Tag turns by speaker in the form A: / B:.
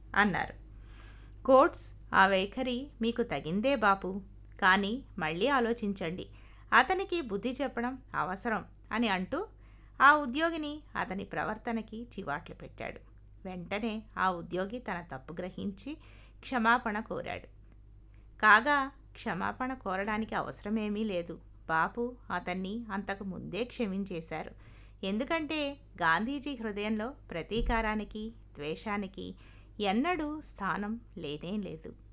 A: అన్నారు కోట్స్ ఆ వైఖరి మీకు తగిందే బాపు కానీ మళ్ళీ ఆలోచించండి అతనికి బుద్ధి చెప్పడం అవసరం అని అంటూ ఆ ఉద్యోగిని అతని ప్రవర్తనకి చివాట్లు పెట్టాడు వెంటనే ఆ ఉద్యోగి తన తప్పు గ్రహించి క్షమాపణ కోరాడు కాగా క్షమాపణ కోరడానికి అవసరమేమీ లేదు బాపు అతన్ని అంతకు ముందే క్షమించేశారు ఎందుకంటే గాంధీజీ హృదయంలో ప్రతీకారానికి ద్వేషానికి ఎన్నడూ స్థానం లేనే లేదు